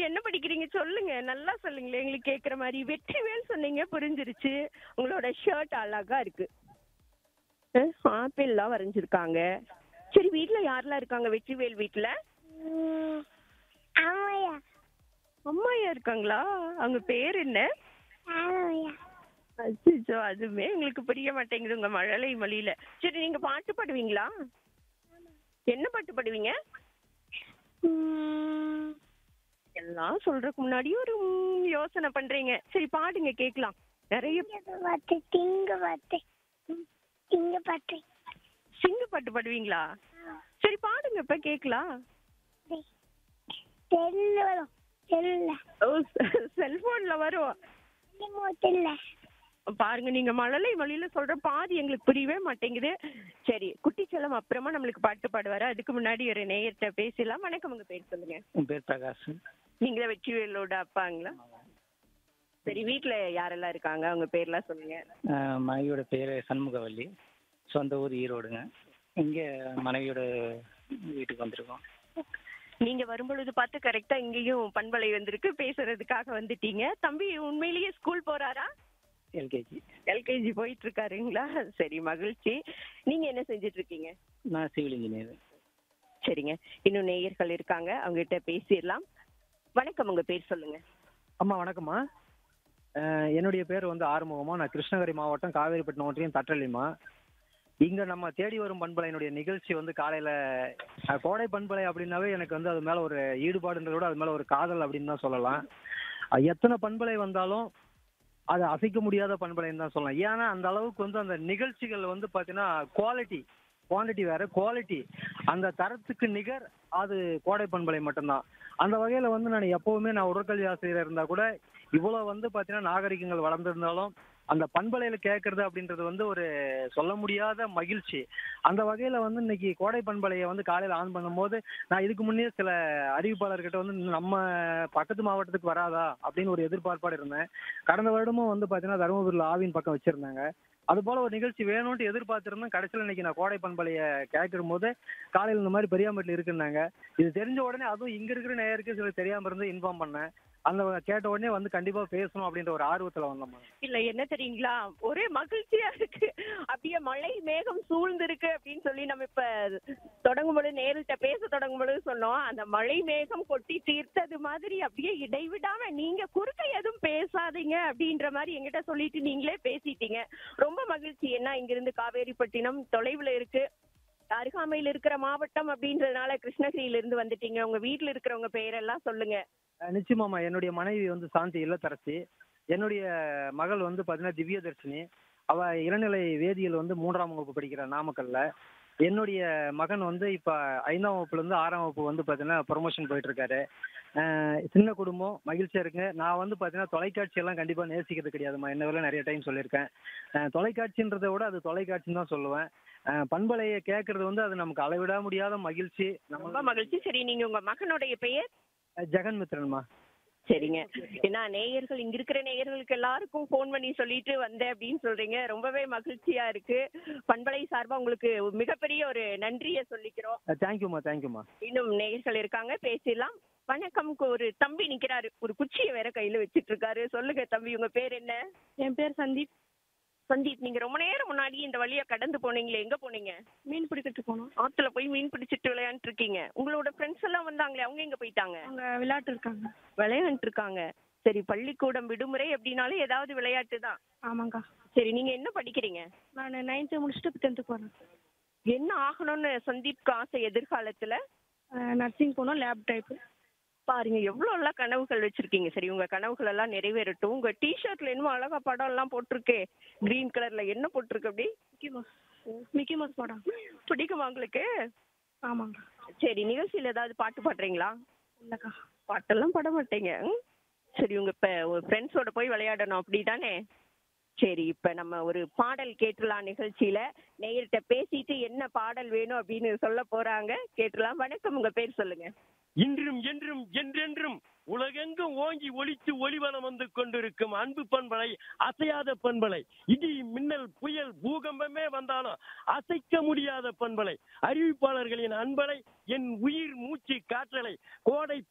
என்ன படிக்கிறீங்க சொல்லுங்க நல்லா சொல்லுங்களேன் எங்களுக்கு கேக்குற மாதிரி வெற்றிவேல் சொன்னீங்க புரிஞ்சிருச்சு உங்களோட ஷர்ட் அழகா இருக்கு ஆப்பிள்லாம் வரைஞ்சிருக்காங்க சரி வீட்ல யாரெல்லாம் இருக்காங்க வெற்றிவேல் வீட்ல ஆமாய்யா அம்மாயா இருக்காங்களா அவங்க பேர் என்ன ஆமாய்யா அச்சோ அதுவுமே உங்களுக்கு புரிய மாட்டேங்குது உங்க மழலை மொழியில சரி நீங்க பாட்டு பாடுவீங்களா என்ன பாட்டு பாடுவீங்க ம், எல்லாம் சொல்றதுக்கு முன்னாடி ஒரு ம், யோசனை பண்றீங்க சரி பாடுங்க கேக்கலாம் நிறைய இங்க பார்த்து திங்க பார்த்து ம், திங்க பார்த்து சிங்கு பாட்டு பாடுவீங்களா சரி பாடுங்க இப்ப கேக்கலாம் செல்லு வரும் செல்ல ஓ செல்போன்ல வரும் செல்ல பாருங்க நீங்க மழலை மொழியில சொல்ற பாதி எங்களுக்கு புரியவே மாட்டேங்குது சரி குட்டிச்செல்லம் அப்புறமா நம்மளுக்கு பாட்டு பாடுவாரு அதுக்கு முன்னாடி ஒரு நேயர்கிட்ட பேசலாம் வணக்கம் உங்க பேர் சொல்லுங்க என் பேர் பிரகாஷ் நீங்க தான் வெற்றிவேலோட அப்பாங்களா சரி வீட்ல யாரெல்லாம் இருக்காங்க அவங்க பேர்லாம் சொல்லுங்க அஹ் மனைவியோட பேர் சண்முகவல்லி சொந்த ஊர் ஈரோடுங்க இங்கே மனைவியோட வீட்டுக்கு வந்திருக்கோம் நீங்க வரும்பொழுது பார்த்து கரெக்டா இங்கேயும் பண்பலை வந்திருக்கு பேசுறதுக்காக வந்துட்டீங்க தம்பி உண்மையிலேயே ஸ்கூல் போறாரா எல்கேஜி எல்கேஜி போயிட்டு இருக்காருங்களா சரி மகிழ்ச்சி நீங்க என்ன செஞ்சுட்டு இருக்கீங்க நான் சிவில் இன்ஜினியர் சரிங்க இன்னும் நேயர்கள் இருக்காங்க அவங்க கிட்ட பேசிடலாம் வணக்கம் உங்க பேர் சொல்லுங்க அம்மா வணக்கம்மா அஹ் என்னுடைய பேர் வந்து ஆறுமுகமா நான் கிருஷ்ணகிரி மாவட்டம் காவேரிப்பட்டினம் ஒன்றியம் தட்டலிம்மா இங்க நம்ம தேடி வரும் பண்பலையினுடைய நிகழ்ச்சி வந்து காலையில அஹ், கோடை பண்பலை அப்படின்னாவே எனக்கு வந்து அது மேல ஒரு ஈடுபாடுன்றத விட அது மேல ஒரு காதல் அப்படின்னு தான் சொல்லலாம் அஹ், எத்தனை பண்பலை வந்தாலும் அது அசைக்க முடியாத பண்பலைன்னு தான் சொல்லலாம் ஏன்னா அந்த அளவுக்கு வந்து அந்த நிகழ்ச்சிகள் வந்து பாத்தீங்கன்னா குவாலிட்டி குவான்டிட்டி வேற குவாலிட்டி அந்த தரத்துக்கு நிகர் அது கோடை பண்பலை மட்டும்தான் அந்த வகையில வந்து நான் எப்பவுமே நான் உடற்கல்வி ஆசிரியர் இருந்தா கூட இவ்வளவு வந்து பாத்தீங்கன்னா நாகரிகங்கள் வளர்ந்திருந்தாலும் அந்த பண்பலையில கேட்கறது அப்படின்றது வந்து ஒரு சொல்ல முடியாத மகிழ்ச்சி அந்த வகையில வந்து இன்னைக்கு கோடை பண்பலையை வந்து காலையில ஆன் பண்ணும்போது நான் இதுக்கு முன்னே சில அறிவிப்பாளர்கிட்ட வந்து நம்ம பக்கத்து மாவட்டத்துக்கு வராதா அப்படின்னு ஒரு எதிர்பார்ப்பாடு இருந்தேன் கடந்த வருடமும் வந்து பாத்தீங்கன்னா தருமபுரியில் ஆவின் பக்கம் வச்சிருந்தாங்க அது போல ஒரு நிகழ்ச்சி வேணும்னு எதிர்பார்த்திருந்தேன் கடைசியில் இன்னைக்கு நான் கோடை பண்பலையை கேட்கும் போது காலையில் இந்த மாதிரி பெரியாம்பட்டில் இருக்குன்னாங்க இது தெரிஞ்ச உடனே அதுவும் இங்க இருக்கிற நேயருக்கு சில தெரியாம இருந்து இன்ஃபார்ம் பண்ணேன் அந்த கேட்ட உடனே வந்து கண்டிப்பா பேசணும் அப்படின்ற ஒரு ஆர்வத்துல வந்தோம்மா இல்ல என்ன தெரியுங்களா ஒரே மகிழ்ச்சியா இருக்கு அப்படியே மழை மேகம் சூழ்ந்திருக்கு அப்படின்னு சொல்லி நம்ம இப்ப தொடங்கும் பொழுது நேரிட்ட பேச தொடங்கும் பொழுது சொன்னோம் அந்த மழை மேகம் கொட்டி தீர்த்தது மாதிரி அப்படியே இடைவிடாம நீங்க குறுக்க எதுவும் பேசாதீங்க அப்படின்ற மாதிரி எங்கிட்ட சொல்லிட்டு நீங்களே பேசிட்டீங்க ரொம்ப மகிழ்ச்சி என்ன இங்கிருந்து காவேரிப்பட்டினம் தொலைவுல இருக்கு அருகாமையில் இருக்கிற மாவட்டம் அப்படின்றதுனால கிருஷ்ணகிரியில இருந்து வந்துட்டீங்க உங்க வீட்டுல இருக்கிறவங்க பெயரெல்லாம் சொல்லுங்க அஹ் நிச்சயமாம்மா என்னுடைய மனைவி வந்து சாந்தி இல்லத்தரசி என்னுடைய மகள் வந்து பாத்தீங்கன்னா திவ்யதர்ஷினி அவ இளநிலை வேதியியல் வந்து மூன்றாம் வகுப்பு படிக்கிற நாமக்கல்ல என்னுடைய மகன் வந்து இப்ப ஐந்தாம் வகுப்புல இருந்து ஆறாம் வகுப்பு வந்து பாத்தீங்கன்னா ப்ரொமோஷன் போயிட்டு இருக்காரு அஹ் சின்ன குடும்பம் மகிழ்ச்சியா இருக்குங்க நான் வந்து பாத்தீங்கன்னா தொலைக்காட்சி எல்லாம் கண்டிப்பா நேசிக்கிறது கிடையாதும்மா என்ன வேலை நிறைய டைம் சொல்லியிருக்கேன் அஹ் தொலைக்காட்சின்றதை விட அது தொலைக்காட்சின்னு தான் சொல்லுவேன் அஹ் பண்பலையை கேட்கறது வந்து அது நமக்கு அளவிட முடியாத மகிழ்ச்சி ரொம்ப நம்ம மகிழ்ச்சி சரி நீங்க உங்க மகனுடைய பெயர் ஜெகன் மித்ரன்மா சரிங்க ஏன்னா நேயர்கள் இங்க இருக்கிற நேயர்களுக்கு எல்லாருக்கும் ஃபோன் பண்ணி சொல்லிட்டு வந்தேன் அப்படின்னு சொல்றீங்க ரொம்பவே மகிழ்ச்சியா இருக்கு பண்பலை சார்பா உங்களுக்கு மிகப்பெரிய ஒரு நன்றியை சொல்லிக்கிறோம் தேங்க்யூம்மா தேங்க்யூம்மா இன்னும் நேயர்கள் இருக்காங்க பேசிடலாம் வணக்கம் ஒரு தம்பி நிக்கிறாரு ஒரு குச்சியை வேற கையில வச்சிட்டு இருக்காரு சொல்லுங்க தம்பி உங்க பேர் என்ன என் பேர் சந்தீப் சந்தீப் நீங்க ரொம்ப நேரம் முன்னாடி இந்த வழியா கடந்து போனீங்களே எங்க போனீங்க மீன் பிடிக்கிறதுக்கு போனோம் ஆத்துல போய் மீன் பிடிச்சிட்டு விளையாண்டு இருக்கீங்க உங்களோட ஃப்ரெண்ட்ஸ் எல்லாம் வந்தாங்களே அவங்க எங்க போயிட்டாங்க அவங்க விளையாட்டு இருக்காங்க விளையாண்டு இருக்காங்க சரி பள்ளிக்கூடம் விடுமுறை அப்படின்னாலே ஏதாவது விளையாட்டு தான் ஆமாங்க்கா சரி நீங்க என்ன படிக்கிறீங்க நான் நைன்த்து முடிச்சுட்டு இப்போ டென்த்து போகிறேன் என்ன ஆகணும்னு சந்தீப்க்கு ஆசை எதிர்காலத்துல நர்சிங் போனோம் லேப் டைப்பு பாருங்க எவ்வளவு எல்லாம் கனவுகள் வச்சிருக்கீங்க சரி உங்க கனவுகள் எல்லாம் நிறைவேறட்டும் உங்க டிஷர்ட்ல என்னமோ அழகா படம் எல்லாம் போட்டிருக்கே கிரீன் கலர்ல என்ன போட்டிருக்கு அப்படி மிக்கி மவுஸ் மிக்கி மவுஸ் படம் பிடிக்குமா உங்களுக்கு ஆமாங்க சரி நிகழ்ச்சியில ஏதாவது பாட்டு பாடுறீங்களா இல்லைக்கா பாட்டெல்லாம் பாட மாட்டீங்க ம்? சரி உங்க இப்ப ஒரு ஃப்ரெண்ட்ஸோட போய் விளையாடணும் அப்படிதானே சரி இப்ப நம்ம ஒரு பாடல் கேட்டுலாம் நிகழ்ச்சியில நேயர்கிட்ட பேசிட்டு என்ன பாடல் வேணும் அப்படின்னு சொல்ல போறாங்க கேட்டுலாம் வணக்கம் உங்க பேர் சொல்லுங்க இன்றும் என்றும் என்றென்றும் உலகெங்கும் ஓங்கி ஒளித்து ஒளிவனம் வந்து கொண்டிருக்கும் அன்பு பண்பலை அசையாத பண்பலை இடி மின்னல் புயல் பூகம்பமே வந்தாலும் அசைக்க முடியாத பண்பலை அறிவிப்பாளர்களின் அன்பலை என் உயிர் மூச்சு காற்றலை கோடை